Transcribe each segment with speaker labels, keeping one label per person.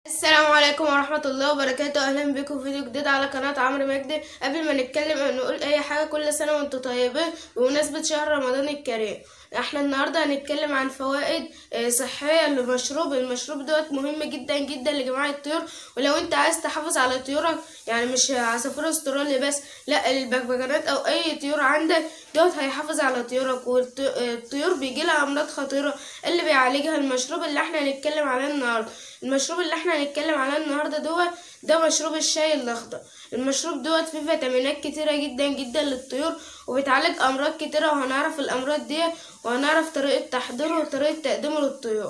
Speaker 1: السلام عليكم ورحمة الله وبركاته أهلا بكم في فيديو جديد على قناة عمرو مجدي قبل ما نتكلم نقول أي حاجة كل سنة وانتم طيبين بمناسبة شهر رمضان الكريم احنا النهاردة هنتكلم عن فوائد آه، صحية للمشروب المشروب دوت مهم جدا جدا لجماعة الطيور ولو انت عايز تحافظ على طيورك يعني مش عصافير استرالي بس لا البغبغانات او اي طيور عندك دوت هيحافظ على طيورك والطيور بيجيلها امراض خطيرة اللي بيعالجها المشروب اللي احنا هنتكلم عليه النهاردة المشروب اللي احنا هنتكلم عليه النهاردة دوت ده مشروب الشاي الاخضر المشروب دوت فيه فيتامينات كتيرة جدا جدا للطيور وبتعالج امراض كتيرة وهنعرف الامراض دي وهنعرف طريقة تحضيره وطريقة تقديمه للطيور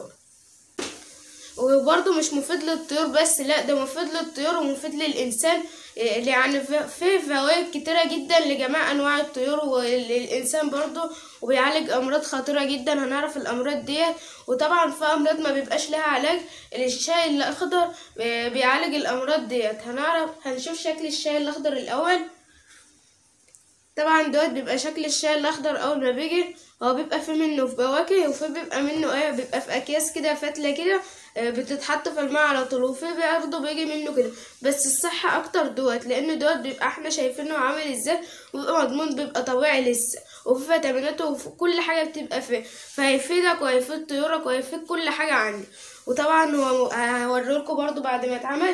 Speaker 1: وبرضه مش مفيد للطيور بس لا ده مفيد للطيور ومفيد للإنسان إيه، يعني في- في فوائد كتيرة جدا لجميع أنواع الطيور وللإنسان برضه وبيعالج أمراض خطيرة جدا هنعرف الأمراض ديت وطبعا في أمراض ما بيبقاش لها علاج الشاي الأخضر إيه، بيعالج الأمراض ديت هنعرف هنشوف شكل الشاي الأخضر الأول طبعا دوت بيبقى شكل الشاي الاخضر اول ما بيجي هو بيبقى فيه منه في بواكي وفي بيبقى منه ايه بيبقى في اكياس كده فتله كده آه، بتتحط في الماء على طول وفي برضه بيجي منه كده بس الصحة اكتر دوت لان دوت بيبقى احنا شايفينه عامل ازاي وبيبقى مضمون بيبقى طبيعي لسه وفي فيتاميناته وفي كل حاجة بتبقى فيه فهيفيدك وهيفيد طيورك وهيفيد كل حاجة عندك وطبعا هو هوريلكوا برضه بعد ما اتعمل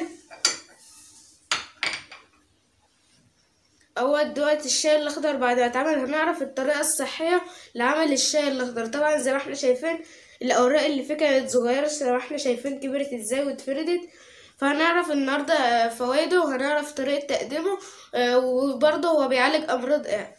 Speaker 1: اول دوت الشاي الاخضر بعد ما اتعمل هنعرف الطريقه الصحيه لعمل الشاي الاخضر طبعا زي ما احنا شايفين الاوراق اللي فيه كانت صغيره زي ما احنا شايفين كبرت ازاي واتفردت فهنعرف النهارده آه، فوائده وهنعرف طريقه تقديمه آه، وبرضه هو بيعالج امراض ايه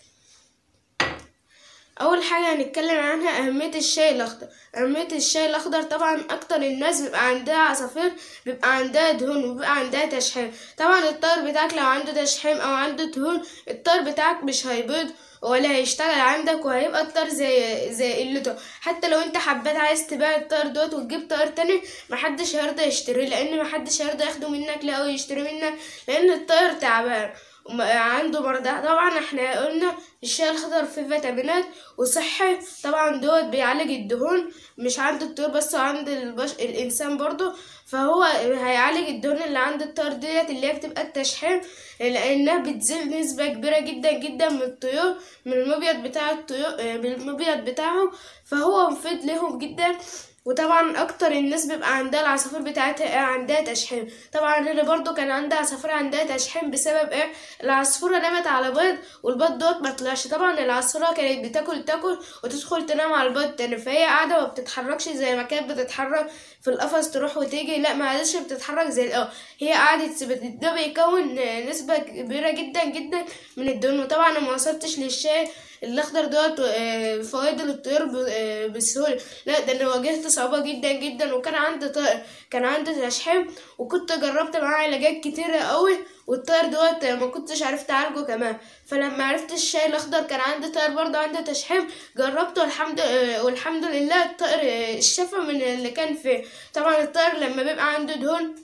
Speaker 1: اول حاجه هنتكلم عنها اهميه الشاي الاخضر اهميه الشاي الاخضر طبعا اكتر الناس بيبقى عندها عصافير بيبقى عندها دهون وبيبقى عندها تشحيم طبعا الطير بتاعك لو عنده تشحيم او عنده دهون الطير بتاعك مش هيبيض ولا هيشتغل عندك وهيبقى الطير زي زي قلته حتى لو انت حبيت عايز تبيع الطير دوت وتجيب طير تاني محدش هيرضى يشتريه لان محدش هيرضى ياخده منك لا او يشتري منك لان الطير تعبان وم- عنده مرضى طبعا احنا قلنا الشاي الاخضر فيه فيتامينات وصحي طبعا دوت بيعالج الدهون مش عند الطيور بس وعند البش... الانسان برضو فهو هيعالج الدهون اللي عند الطير ديت اللي هي بتبقى التشحيم لانها بتزيل نسبة كبيرة جدا جدا من الطيور من المبيض بتاع الطيور آه، من المبيض بتاعهم فهو مفيد لهم جدا وطبعا اكتر الناس بيبقى عندها العصافير بتاعتها ايه عندها تشحيم طبعا انا برضو كان عندي عصافير عندها تشحيم بسبب ايه العصفوره نامت على بيض والبيض دوت ما طلعش طبعا العصفوره كانت بتاكل تاكل وتدخل تنام على البيض تاني فهي قاعده ما بتتحركش زي ما كانت بتتحرك في القفص تروح وتيجي لا ما عادش بتتحرك زي الاول هي قعدت ثبت ده بيكون نسبه كبيره جدا جدا من الدهون وطبعا أنا ما وصلتش للشاي الاخضر دوت آه، فوائده للطيور ب- آه، بسهوله لا ده انا واجهت صعوبه جدا جدا وكان عندي طائر كان عندي تشحيم وكنت جربت معاه علاجات كتيره قوي والطائر دوت ما كنتش عرفت اعالجه كمان فلما عرفت الشاي الاخضر كان عندي طائر برضه عنده تشحيم جربته والحمد آه، والحمد لله الطائر آه، الشفى من اللي كان فيه طبعا الطائر لما بيبقى عنده دهون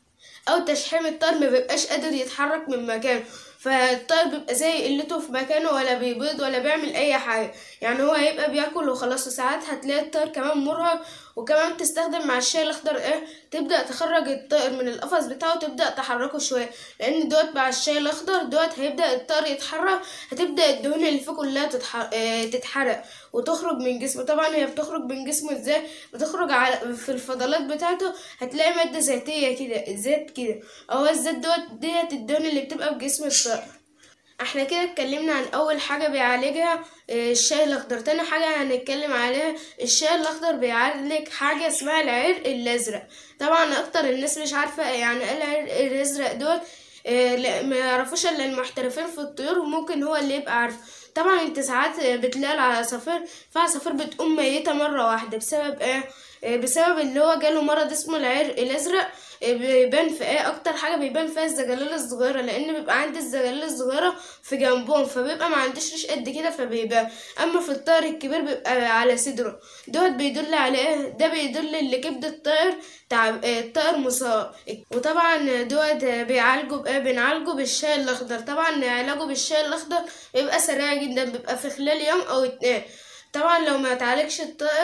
Speaker 1: او تشحيم الطير ما بيبقاش قادر يتحرك من مكانه فالطير بيبقى زي قلته في مكانه ولا بيبيض ولا بيعمل اي حاجه يعني هو هيبقى بياكل وخلاص وساعات هتلاقي الطير كمان مرهق وكمان تستخدم مع الشاي الاخضر ايه تبدا تخرج الطائر من القفص بتاعه وتبدا تحركه شويه لان دوت مع الشاي الاخضر دوت هيبدا الطير يتحرك هتبدا الدهون اللي فيه كلها تتح... آه، تتحرق وتخرج من جسمه طبعا هي بتخرج من جسمه ازاي بتخرج على في الفضلات بتاعته هتلاقي ماده زيتيه كده زيت كده اهو الزيت دوت ديت الدهون اللي بتبقى في جسم الطائر احنا كده اتكلمنا عن اول حاجة بيعالجها اه، الشاي الاخضر تاني حاجة هنتكلم عليها الشاي الاخضر بيعالج حاجة اسمها العرق الازرق طبعا اكتر الناس مش عارفة يعني ايه العرق الازرق دول اه، لا، ما يعرفوش الا المحترفين في الطيور وممكن هو اللي يبقى عارف طبعا انت ساعات بتلاقي العصافير في عصافير بتقوم ميتة مرة واحدة بسبب ايه اه، بسبب اللي هو جاله مرض اسمه العرق الازرق اه، بيبان في ايه اكتر حاجة بيبان فيها الزغلول الصغيرة لان بيبقى عندي الزغلول الصغيرة في جنبهم فبيبقى ما عندوش ريش قد كده فبيبان اما في الطائر الكبير بيبقى على صدره دوت بيدل على ايه ده بيدل اللي كبد الطائر تعب اه، الطائر مصاب وطبعا دوت بيعالجوا بايه بنعالجه بالشاي الاخضر طبعا علاجه بالشاي الاخضر بيبقى سريع جدا بيبقى في خلال يوم او اتنين طبعا لو ما تعالجش الطائر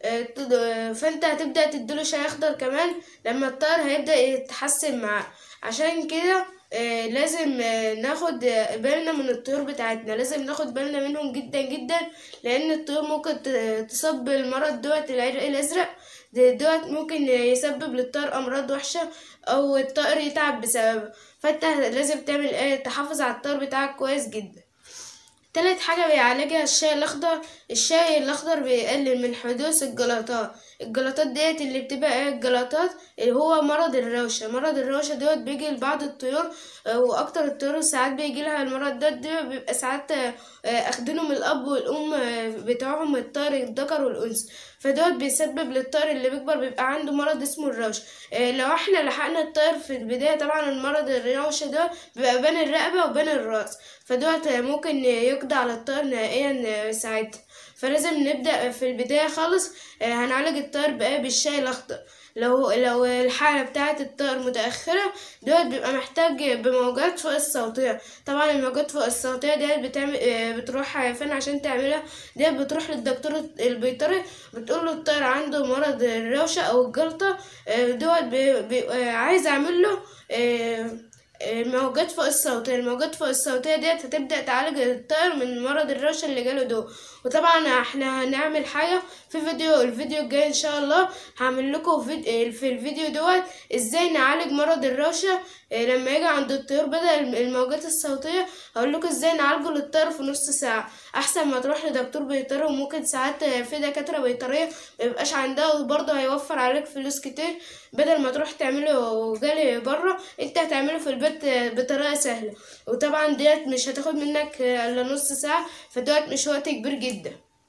Speaker 1: آه، تد- آه، فانت هتبدأ تديله شاي اخضر كمان لما الطائر هيبدأ يتحسن معاه عشان كده آه، لازم آه، ناخد آه، بالنا من الطيور بتاعتنا لازم ناخد بالنا منهم جدا جدا لان الطيور ممكن ت- تصاب بالمرض دوت العرق الازرق ده- دوت ممكن يسبب للطائر امراض وحشه او الطائر يتعب بسببه فانت لازم تعمل ايه تحافظ على الطائر بتاعك كويس جدا تالت حاجة بيعالجها الشاي الأخضر الشاي الأخضر بيقلل من حدوث الجلطات الجلطات ديت اللي بتبقى ايه الجلطات اللي هو مرض الروشة مرض الروشة دوت بيجي لبعض الطيور آه، وأكتر الطيور ساعات بيجي لها المرض ده ده بيبقى ساعات آه، آه، أخدينه من الأب والأم آه، بتوعهم الطائر الذكر والأنثى فدوت بيسبب للطائر اللي بيكبر بيبقى عنده مرض اسمه الروشة آه، لو احنا لحقنا الطائر في البداية طبعا المرض الروشة ده بيبقى بين الرقبة وبين الراس فدوت ممكن يقضي على الطائر نهائيا ساعتها فلازم نبدأ في البداية خالص آه، هنعالج الطائر بإيه بالشاي الأخضر لو لو الحالة بتاعة الطائر متأخرة دوت بيبقى محتاج بموجات فوق الصوتية طبعا الموجات فوق الصوتية ديت بتعمل آه، بتروح فين عشان تعملها ديت بتروح للدكتور البيطري بتقول له الطائر عنده مرض الروشة أو الجلطة آه، دوت بي- بيبقى عايز أعمل له آه، الموجات فوق الصوتية الموجات فوق الصوتية ديت هتبدأ تعالج الطائر من مرض الروشة اللي جاله ده وطبعا احنا هنعمل حاجة في فيديو الفيديو الجاي ان شاء الله هعمل لكم فيديو في الفيديو دوت ازاي نعالج مرض الروشة اه، لما يجي عند الطيور بدل الم- الموجات الصوتية هقول لكم ازاي نعالجه للطير في نص ساعة احسن ما تروح لدكتور بيطري وممكن ساعات اه، في دكاترة بيطرية ميبقاش عندها وبرضه هيوفر عليك فلوس كتير بدل ما تروح تعمله جالي بره انت هتعمله في البيت اه، بطريقة سهلة وطبعا ديت مش هتاخد منك اه، الا نص ساعة فدوت مش وقت كبير جدا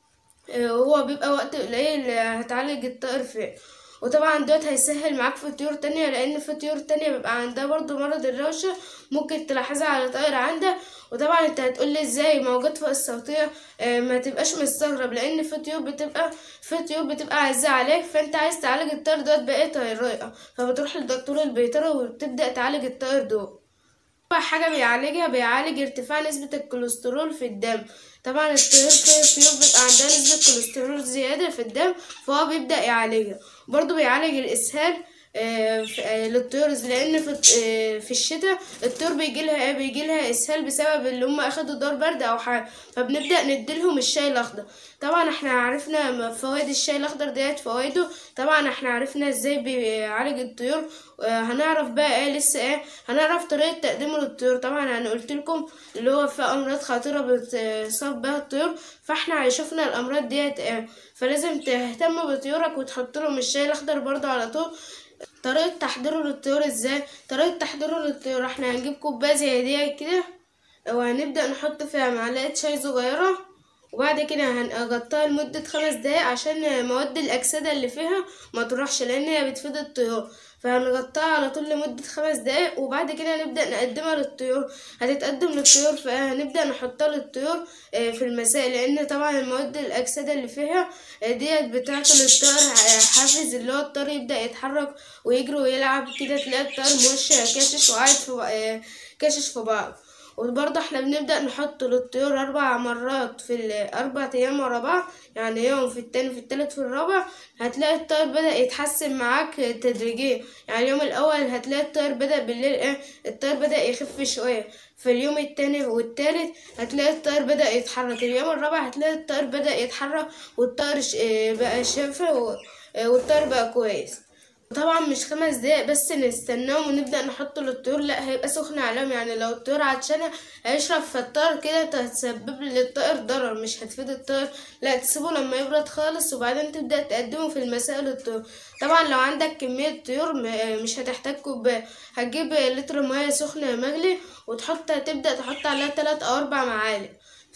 Speaker 1: اه، هو بيبقى وقت قليل اه، هتعالج الطائر فيه وطبعا دوت هيسهل معاك في طيور تانية لأن في طيور تانية بيبقى عندها برضو مرض الروشة ممكن تلاحظها على طائر عندها وطبعا انت هتقولي ازاي موجود فوق الصوتية اه، ما تبقاش مستغرب لأن في طيور بتبقى في طيور بتبقى عزيزة عليك فانت عايز تعالج الطائر دوت بأي طريقة فبتروح للدكتور البيطري وبتبدأ تعالج الطائر دوت أول حاجة بيعالجها بيعالج ارتفاع نسبة الكوليسترول في الدم طبعا الطيور في طيور بيبقى عندها نسبة كوليسترول زيادة في الدم فهو بيبدأ يعالجها برضه بيعالج الإسهال آه، في- آه، للطيور لأن في الط- آه، في الشتاء الطيور بيجيلها ايه بيجيلها إسهال بسبب اللي هم أخدوا دور برد أو حاجة فبنبدأ نديلهم الشاي الأخضر طبعا احنا عرفنا فوائد الشاي الأخضر ديت فوائده طبعا احنا عرفنا ازاي بيعالج الطيور آه، هنعرف بقى ايه لسه ايه هنعرف طريقة تقديمه للطيور طبعا انا قلت لكم اللي هو في امراض خطيرة بتصاب بها الطيور فاحنا شفنا الامراض ديت ايه فلازم تهتم بطيورك وتحط لهم الشاي الاخضر برضو على طول طريقة تحضيره للطيور ازاي طريقة تحضيره للطيور احنا هنجيب كوباية زي دي كده وهنبدأ نحط فيها معلقة شاي صغيرة وبعد كده هنغطيها لمدة خمس دقايق عشان مواد الأكسدة اللي فيها ما تروحش لأن هي بتفيد الطيور فهنغطيها على طول لمدة خمس دقايق وبعد كده نبدأ نقدمها للطيور هتتقدم للطيور فهنبدأ نحطها للطيور آه، في المساء لأن طبعا المواد الأكسدة اللي فيها آه، ديت بتعطي للطير آه، حافز اللي هو الطير يبدأ يتحرك ويجري ويلعب كده تلاقي الطير مش كاشش وقاعد في آه، كاشش في بعض وبرضه احنا بنبدأ نحط للطيور أربع مرات في الأربع أيام ورا بعض يعني يوم في التاني في التالت في الرابع هتلاقي الطير بدأ يتحسن معاك تدريجيا يعني اليوم الأول هتلاقي الطير بدأ بالليل ايه الطير بدأ يخف شوية في اليوم التاني والتالت هتلاقي الطير بدأ يتحرك اليوم الرابع هتلاقي الطير بدأ يتحرك والطير ش- اه بقى شافي و- اه والطير بقى كويس طبعا مش خمس دقايق بس نستناهم ونبدأ نحطه للطيور لا هيبقى سخن عليهم يعني لو الطيور عطشانة هيشرب فالطير كده هتسبب للطائر ضرر مش هتفيد الطير لا تسيبه لما يبرد خالص وبعدين تبدأ تقدمه في المساء للطيور طبعا لو عندك كمية طيور م- مش هتحتاج كوباية هتجيب لتر مية سخنة مغلي وتحط تبدأ تحط عليها تلات أو أربع معالق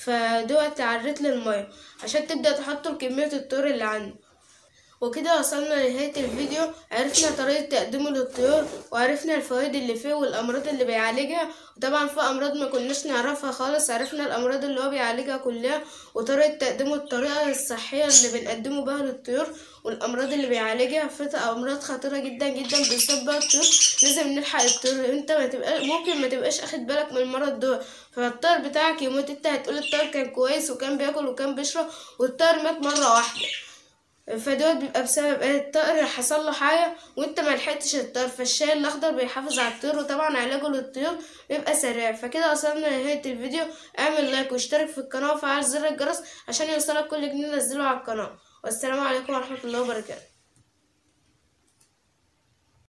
Speaker 1: فدوت عريت للمية عشان تبدأ تحطه لكمية الطيور اللي عندك وكده وصلنا لنهاية الفيديو عرفنا طريقة تقديمه للطيور وعرفنا الفوائد اللي فيه والأمراض اللي بيعالجها وطبعا في أمراض ما كناش نعرفها خالص عرفنا الأمراض اللي هو بيعالجها كلها وطريقة تقديمه الطريقة الصحية اللي بنقدمه بها للطيور والأمراض اللي بيعالجها في أمراض خطيرة جدا جدا بيصاب بها الطيور لازم نلحق الطيور انت ما تبقى ممكن ما تبقاش اخد بالك من المرض ده فالطير بتاعك يموت انت هتقول الطير كان كويس وكان بياكل وكان بيشرب والطير مات مرة واحدة فدوت بيبقى بسبب ايه الطائر حصل له حاجه وانت ما لحقتش الطير فالشاي الاخضر بيحافظ على الطير وطبعا علاجه للطيور بيبقى سريع فكده وصلنا لنهايه الفيديو اعمل لايك واشترك في القناه وفعل زر الجرس عشان يوصلك كل جديد ننزله على القناه والسلام عليكم ورحمه الله وبركاته